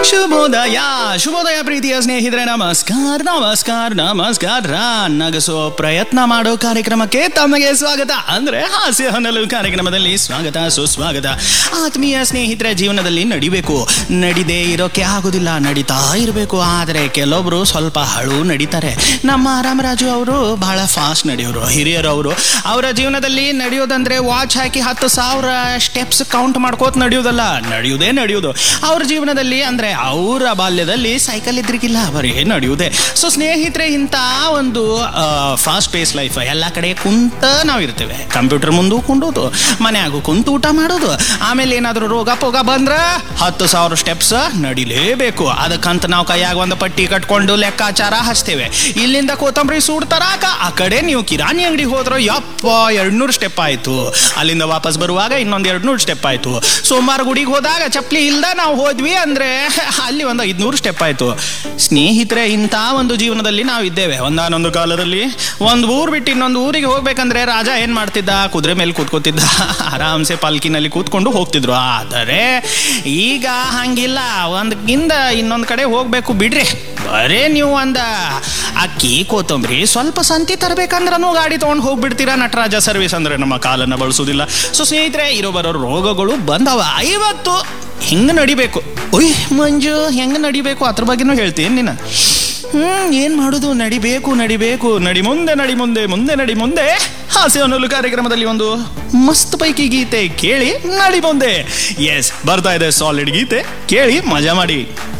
ಶುಭೋದಯ ಶುಭೋದಯ ಪ್ರೀತಿಯ ಸ್ನೇಹಿತರೆ ನಮಸ್ಕಾರ ನಮಸ್ಕಾರ ನಮಸ್ಕಾರ ನಗಸೋ ಪ್ರಯತ್ನ ಮಾಡೋ ಕಾರ್ಯಕ್ರಮಕ್ಕೆ ತಮಗೆ ಸ್ವಾಗತ ಅಂದ್ರೆ ಹಾಸ್ಯ ಹೊನಲು ಕಾರ್ಯಕ್ರಮದಲ್ಲಿ ಸ್ವಾಗತ ಸುಸ್ವಾಗತ ಆತ್ಮೀಯ ಸ್ನೇಹಿತರ ಜೀವನದಲ್ಲಿ ನಡಿಬೇಕು ನಡಿದೇ ಇರೋಕೆ ಆಗೋದಿಲ್ಲ ನಡೀತಾ ಇರಬೇಕು ಆದರೆ ಕೆಲವೊಬ್ರು ಸ್ವಲ್ಪ ಹಳು ನಡೀತಾರೆ ನಮ್ಮ ರಾಮರಾಜು ಅವರು ಬಹಳ ಫಾಸ್ಟ್ ನಡೆಯೋರು ಹಿರಿಯರು ಅವರು ಅವರ ಜೀವನದಲ್ಲಿ ನಡೆಯೋದಂದ್ರೆ ವಾಚ್ ಹಾಕಿ ಹತ್ತು ಸಾವಿರ ಸ್ಟೆಪ್ಸ್ ಕೌಂಟ್ ಮಾಡ್ಕೋತ ನಡೆಯೋದಲ್ಲ ನಡೆಯುವುದೇ ನಡೆಯುವುದು ಅವ್ರ ಜೀವನದಲ್ಲಿ ಅಂದ್ರೆ ಅವರ ಬಾಲ್ಯದಲ್ಲಿ ಸೈಕಲ್ ಇದ್ರಿಗಿಲ್ಲ ಬರೀ ನಡೆಯುವುದೇ ಸೊ ಸ್ನೇಹಿತರೆ ಇಂಥ ಒಂದು ಫಾಸ್ಟ್ ಪೇಸ್ ಲೈಫ್ ಎಲ್ಲ ಕಡೆ ಕುಂತ ನಾವು ಇರ್ತೇವೆ ಕಂಪ್ಯೂಟರ್ ಮುಂದೆ ಕುಂಡೋದು ಮನ್ಯಾಗೂ ಕುಂತು ಊಟ ಮಾಡೋದು ಆಮೇಲೆ ಏನಾದರೂ ರೋಗ ಪೋಗ ಬಂದ್ರ ಹತ್ತು ಸಾವಿರ ಸ್ಟೆಪ್ಸ್ ನಡಿಲೇಬೇಕು ಅದಕ್ಕಂತ ನಾವು ಕೈಯಾಗ ಒಂದು ಪಟ್ಟಿ ಕಟ್ಕೊಂಡು ಲೆಕ್ಕಾಚಾರ ಹಚ್ತೇವೆ ಇಲ್ಲಿಂದ ಕೊತ್ತಂಬರಿ ಸೂಡ್ ತರಾಕ ಆ ಕಡೆ ನೀವು ಕಿರಾಣಿ ಅಂಗಡಿ ಹೋದ್ರೆ ಯಪ್ಪ ಎರಡ್ನೂರು ಸ್ಟೆಪ್ ಆಯ್ತು ಅಲ್ಲಿಂದ ವಾಪಸ್ ಬರುವಾಗ ಇನ್ನೊಂದು ಎರಡ್ನೂರು ಸ್ಟೆಪ್ ಆಯ್ತು ಸೋಮವಾರ ಗುಡಿಗೆ ಹೋದಾಗ ಚಪ್ಪಲಿ ಇಲ್ದ ನಾವು ಹೋದ್ವಿ ಅಂದ್ರೆ ಅಲ್ಲಿ ಒಂದು ಐದ್ನೂರು ಸ್ಟೆಪ್ ಆಯ್ತು ಸ್ನೇಹಿತರೆ ಇಂಥ ಒಂದು ಜೀವನದಲ್ಲಿ ನಾವು ಇದ್ದೇವೆ ಒಂದಾನೊಂದು ಕಾಲದಲ್ಲಿ ಒಂದು ಊರು ಬಿಟ್ಟು ಇನ್ನೊಂದು ಊರಿಗೆ ಹೋಗ್ಬೇಕಂದ್ರೆ ರಾಜ ಏನ್ ಮಾಡ್ತಿದ್ದ ಕುದುರೆ ಮೇಲೆ ಕೂತ್ಕೋತಿದ್ದ ಆರಾಮ್ಸೆ ಪಾಲ್ಕಿನಲ್ಲಿ ಕೂತ್ಕೊಂಡು ಹೋಗ್ತಿದ್ರು ಆದರೆ ಈಗ ಹಂಗಿಲ್ಲ ಒಂದ್ಗಿಂದ ಇನ್ನೊಂದು ಕಡೆ ಹೋಗ್ಬೇಕು ಬಿಡ್ರಿ ಬರೇ ನೀವು ಒಂದ ಅಕ್ಕಿ ಕೊತ್ತಂಬರಿ ಸ್ವಲ್ಪ ಸಂತಿ ತರಬೇಕಂದ್ರೂ ಗಾಡಿ ತೊಗೊಂಡು ಹೋಗ್ಬಿಡ್ತೀರಾ ನಟರಾಜ ಸರ್ವಿಸ್ ಅಂದ್ರೆ ನಮ್ಮ ಕಾಲನ್ನ ಬಳಸೋದಿಲ್ಲ ಸೊ ಸ್ನೇಹಿತರೆ ಇರೋ ಬರೋ ರೋಗಗಳು ಬಂದವ ಇವತ್ತು ಹೆಂಗೆ ನಡಿಬೇಕು ಒಯ್ ಮಂಜು ಹೆಂಗೆ ನಡಿಬೇಕು ಅದ್ರ ಬಗ್ಗೆನೂ ಹೇಳ್ತೀನಿ ನೀನು ಹ್ಮ್ ಏನ್ ಮಾಡೋದು ನಡಿಬೇಕು ನಡಿಬೇಕು ನಡಿ ಮುಂದೆ ನಡಿ ಮುಂದೆ ಮುಂದೆ ನಡಿ ಮುಂದೆ ಹಾಸ್ಯ ಅನ್ನೋಲು ಕಾರ್ಯಕ್ರಮದಲ್ಲಿ ಒಂದು ಮಸ್ತ್ ಪೈಕಿ ಗೀತೆ ಕೇಳಿ ನಡಿ ಮುಂದೆ ಎಸ್ ಬರ್ತಾ ಇದೆ ಸಾಲಿಡ್ ಗೀತೆ ಕೇಳಿ ಮಜಾ ಮಾಡಿ